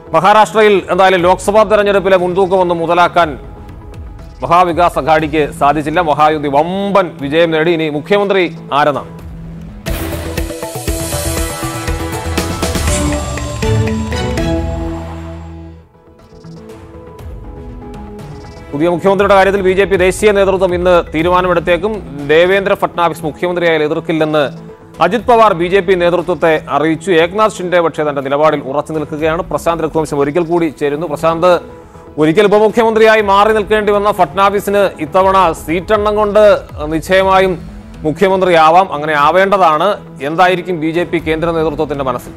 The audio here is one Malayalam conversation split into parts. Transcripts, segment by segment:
മഹാരാഷ്ട്രയിൽ എന്തായാലും ലോക്സഭാ തെരഞ്ഞെടുപ്പിലെ മുൻതൂക്കമൊന്നും മുതലാക്കാൻ മഹാവികാസ് അഘാഡിക്ക് സാധിച്ചില്ല മഹായുതി വമ്പൻ വിജയം നേടി ഇനി മുഖ്യമന്ത്രി ആരെന്നാണ് പുതിയ മുഖ്യമന്ത്രിയുടെ കാര്യത്തിൽ ബി ജെ പി ദേശീയ നേതൃത്വം ഇന്ന് തീരുമാനമെടുത്തേക്കും ദേവേന്ദ്ര ഫട്നാവിസ് മുഖ്യമന്ത്രിയായാൽ എതിർക്കില്ലെന്ന് Ajit Pawar B J P നേതൃത്വത്തെ അറിയിച്ചു ഏക്നാഥ് ഷിൻഡെ പക്ഷേ തന്റെ നിലപാടിൽ ഉറച്ചു നിൽക്കുകയാണ് പ്രശാന്ത് രഘുവംശം ഒരിക്കൽ കൂടി ചേരുന്നു പ്രശാന്ത് ഒരിക്കൽ ഉപമുഖ്യമന്ത്രിയായി മാറി നിൽക്കേണ്ടി വന്ന ഫട്നാവിസിന് ഇത്തവണ സീറ്റെണ്ണം കൊണ്ട് നിശ്ചയമായും മുഖ്യമന്ത്രിയാവാം അങ്ങനെ ആവേണ്ടതാണ് എന്തായിരിക്കും ബി ജെ പി കേന്ദ്ര നേതൃത്വത്തിന്റെ മനസ്സിൽ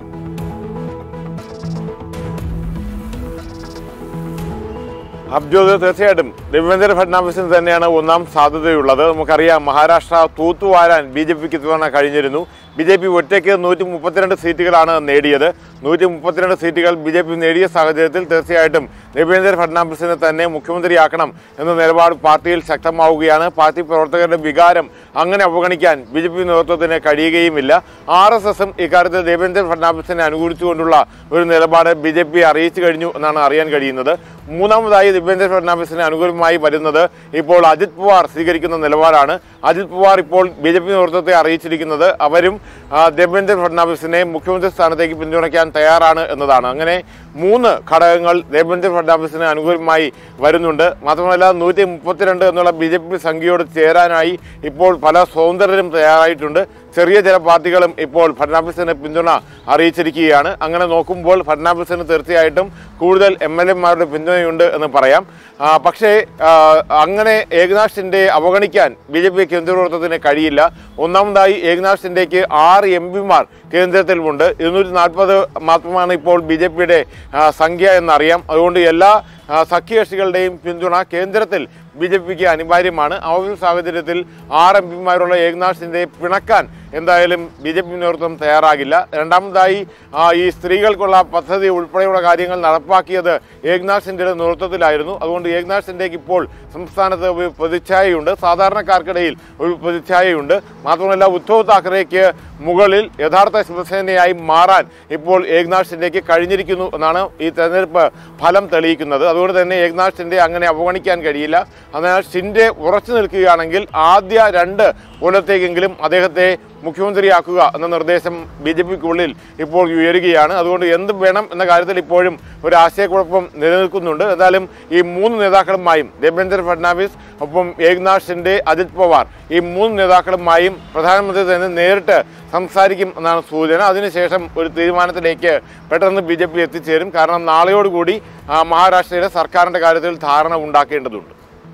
അബ്ജോദ് തീർച്ചയായിട്ടും ദേവേന്ദ്ര ഫഡ്നാവിസിന് തന്നെയാണ് ഒന്നാം സാധ്യതയുള്ളത് നമുക്കറിയാം മഹാരാഷ്ട്ര തൂത്തുവാരാൻ ബി ജെ പിക്ക് ഇത്തവണ കഴിഞ്ഞിരുന്നു ബി ജെ പി ഒറ്റയ്ക്ക് നൂറ്റി മുപ്പത്തിരണ്ട് സീറ്റുകളാണ് നേടിയത് നൂറ്റി മുപ്പത്തിരണ്ട് സീറ്റുകൾ ബി ജെ പി നേടിയ സാഹചര്യത്തിൽ തീർച്ചയായിട്ടും ദേവേന്ദ്ര ഫഡ്നാവിസിനെ തന്നെ മുഖ്യമന്ത്രിയാക്കണം എന്ന നിലപാട് പാർട്ടിയിൽ ശക്തമാവുകയാണ് പാർട്ടി പ്രവർത്തകരുടെ വികാരം അങ്ങനെ അവഗണിക്കാൻ ബി ജെ പി നേതൃത്വത്തിന് കഴിയുകയുമില്ല ആർ എസ് എസും ഇക്കാര്യത്തിൽ ദേവേന്ദ്ര ഫഡ്നാവിസിനെ അനുകൂലിച്ചുകൊണ്ടുള്ള ഒരു നിലപാട് ബി ജെ പി അറിയിച്ചു കഴിഞ്ഞു എന്നാണ് അറിയാൻ കഴിയുന്നത് മൂന്നാമതായി ദേവേന്ദ്ര ഫഡ്നാവിസിന് അനുകൂലമായി വരുന്നത് ഇപ്പോൾ അജിത് പവാർ സ്വീകരിക്കുന്ന നിലപാടാണ് അജിത് പവാർ ഇപ്പോൾ ബി ജെ പി നേതൃത്വത്തെ അറിയിച്ചിരിക്കുന്നത് അവരും ആ, ദേവേന്ദ്ര ഫഡ്നാവിസിനെ മുഖ്യമന്ത്രി സ്ഥാനത്തേക്ക് പിന്തുണയ്ക്കാൻ തയ്യാറാണ് എന്നതാണ് അങ്ങനെ മൂന്ന് ഘടകങ്ങൾ ദേവേന്ദ്ര ഫഡ്നാവിസിന് അനുകൂലമായി വരുന്നുണ്ട് മാത്രമല്ല നൂറ്റി മുപ്പത്തിരണ്ട് എന്നുള്ള ബി ജെ പി സംഖ്യയോട് ചേരാനായി ഇപ്പോൾ പല സ്വതന്ത്രരും തയ്യാറായിട്ടുണ്ട് ചെറിയ ചില പാർട്ടികളും ഇപ്പോൾ ഫഡ്നാവിസിന് പിന്തുണ അറിയിച്ചിരിക്കുകയാണ് അങ്ങനെ നോക്കുമ്പോൾ ഫഡ്നാവിസിന് തീർച്ചയായിട്ടും കൂടുതൽ എം എൽ എമാരുടെ പിന്തുണയുണ്ട് എന്ന് പറയാം ആ, പക്ഷേ ആ, അങ്ങനെ ഏകനാഥ് ഷിൻഡെ അവഗണിക്കാൻ ബി ജെ പി കേന്ദ്രവൃത്തത്തിന് കഴിയില്ല ഒന്നാമതായി ഏകനാഥ് ഷിൻഡെക്ക് ആറ് എം പിമാർ കേന്ദ്രത്തിലുമുണ്ട് ഇരുന്നൂറ്റി നാൽപ്പത് മാത്രമാണ് ഇപ്പോൾ ബി ജെ പിയുടെ സംഖ്യ എന്നറിയാം അതുകൊണ്ട് എല്ലാ ആ, സഖ്യകക്ഷികളുടെയും പിന്തുണ കേന്ദ്രത്തിൽ ബി ജെ പിക്ക് അനിവാര്യമാണ് ആ ഒരു സാഹചര്യത്തിൽ ആറ് എം പിമാരുള്ള ഏകനാഥ് ഷിൻഡെ പിണക്കാൻ എന്തായാലും ബി ജെ പി നേതൃത്വം തയ്യാറാകില്ല രണ്ടാമതായി ആ, ഈ സ്ത്രീകൾക്കുള്ള പദ്ധതി ഉൾപ്പെടെയുള്ള കാര്യങ്ങൾ നടപ്പാക്കിയത് ഏകനാഥ് ഷിൻഡെയുടെ നേതൃത്വത്തിലായിരുന്നു അതുകൊണ്ട് ഏകനാഥ് ഷിൻഡെക്ക് ഇപ്പോൾ സംസ്ഥാനത്ത് ഒരു പ്രതിച്ഛായയുണ്ട് സാധാരണക്കാർക്കിടയിൽ ഒരു പ്രതിച്ഛായയുണ്ട് മാത്രമല്ല ഉദ്ധവ് താക്കറേക്ക് മുകളിൽ യഥാർത്ഥ ശിവസേനയായി മാറാൻ ഇപ്പോൾ ഏകനാഥ് ഷിൻഡെക്ക് കഴിഞ്ഞിരിക്കുന്നു എന്നാണ് ഈ തെരഞ്ഞെടുപ്പ് ഫലം തെളിയിക്കുന്നത് അതുകൊണ്ട് തന്നെ ഏകനാഥ് ഷിൻഡെ അങ്ങനെ അവഗണിക്കാൻ കഴിയില്ല അതിനാൽ ഷിൻഡെ ഉറച്ചു നിൽക്കുകയാണെങ്കിൽ ആദ്യ രണ്ട് കൊല്ലത്തേക്കെങ്കിലും അദ്ദേഹത്തെ മുഖ്യമന്ത്രിയാക്കുക എന്ന നിർദ്ദേശം ബി ജെ പിക്കുള്ളിൽ ഇപ്പോൾ ഉയരുകയാണ് അതുകൊണ്ട് എന്ത് വേണം എന്ന കാര്യത്തിൽ ഇപ്പോഴും ഒരു ആശയക്കുഴപ്പം നിലനിൽക്കുന്നുണ്ട് എന്തായാലും ഈ മൂന്ന് നേതാക്കളുമായും ദേവേന്ദ്ര ഫഡ്നാവിസ് ഒപ്പം ഏക്നാഥ് ഷിൻഡെ അജിത് പവാർ ഈ മൂന്ന് നേതാക്കളുമായും പ്രധാനമന്ത്രി തന്നെ നേരിട്ട് സംസാരിക്കും എന്നാണ് സൂചന അതിനുശേഷം ഒരു തീരുമാനത്തിലേക്ക് പെട്ടെന്ന് ബി ജെ പി എത്തിച്ചേരും കാരണം നാളെയോടുകൂടി ആ, മഹാരാഷ്ട്രയിലെ സർക്കാരിൻ്റെ കാര്യത്തിൽ ധാരണ ഉണ്ടാക്കേണ്ടതുണ്ട്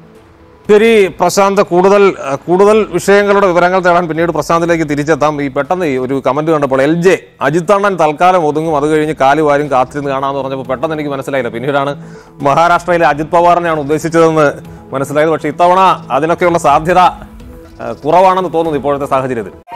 ശരി പ്രശാന്ത് കൂടുതൽ അഹ് കൂടുതൽ വിഷയങ്ങളുടെ വിവരങ്ങൾ തേടാൻ പിന്നീട് പ്രശാന്തിലേക്ക് തിരിച്ചെത്താം ഈ പെട്ടെന്ന് ഈ ഒരു കമന്റ് കണ്ടപ്പോൾ എൽ ജെ അജിത്തണ്ണൻ തൽക്കാലം ഒതുങ്ങും അത് കഴിഞ്ഞ് കാലുവാരും കാത്തിരുന്ന് കാണാമെന്ന് പറഞ്ഞപ്പോൾ പെട്ടെന്ന് എനിക്ക് മനസ്സിലായില്ല പിന്നീടാണ് മഹാരാഷ്ട്രയിലെ അജിത് പവാറിനെയാണ് ഉദ്ദേശിച്ചതെന്ന് മനസ്സിലായത് പക്ഷേ ഇത്തവണ അതിനൊക്കെയുള്ള സാധ്യത അഹ് കുറവാണെന്ന് തോന്നുന്നു ഇപ്പോഴത്തെ സാഹചര്യത്തിൽ